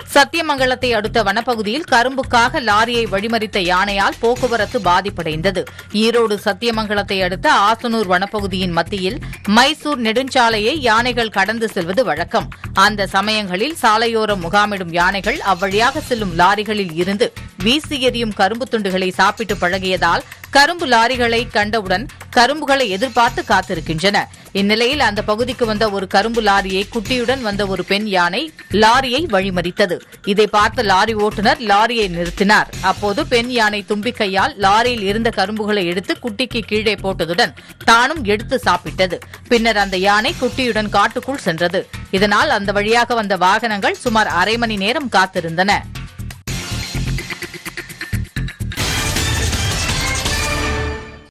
சத்தியமங்கலத்தை அடுத்த வனப்பகுதியில் கரும்புக்காக லாரியை வழிமறித்த யானையால் போக்குவரத்து பாதிப்படைந்தது ஈரோடு சத்தியமங்கலத்தை அடுத்த ஆசனூர் வனப்பகுதியின் மத்தியில் மைசூர் நெடுஞ்சாலையை யானைகள் கடந்து செல்வது வழக்கம் அந்த சமயங்களில் சாலையோரம் முகாமிடும் யானைகள் அவ்வழியாக செல்லும் லாரிகளில் இருந்து வீசி எறியும் கரும்பு துண்டுகளை சாப்பிட்டு பழகியதால் கரும்பு லாரிகளை கண்டவுடன் கரும்புகளை எதிர்பார்த்து காத்திருக்கின்றன இந்நிலையில் அந்த பகுதிக்கு வந்த ஒரு கரும்பு லாரியை குட்டியுடன் வந்த ஒரு பெண் யானை லாரியை வழிமறித்தது இதை பார்த்த லாரி ஓட்டுநர் லாரியை நிறுத்தினார் அப்போது பெண் யானை தும்பிக்கையால் லாரியில் இருந்த கரும்புகளை எடுத்து குட்டிக்கு கீழே போட்டதுடன் தானும் எடுத்து சாப்பிட்டது பின்னர் அந்த யானை குட்டியுடன் காட்டுக்குள் சென்றது இதனால் அந்த வழியாக வந்த வாகனங்கள் சுமார் அரை மணி நேரம் காத்திருந்தன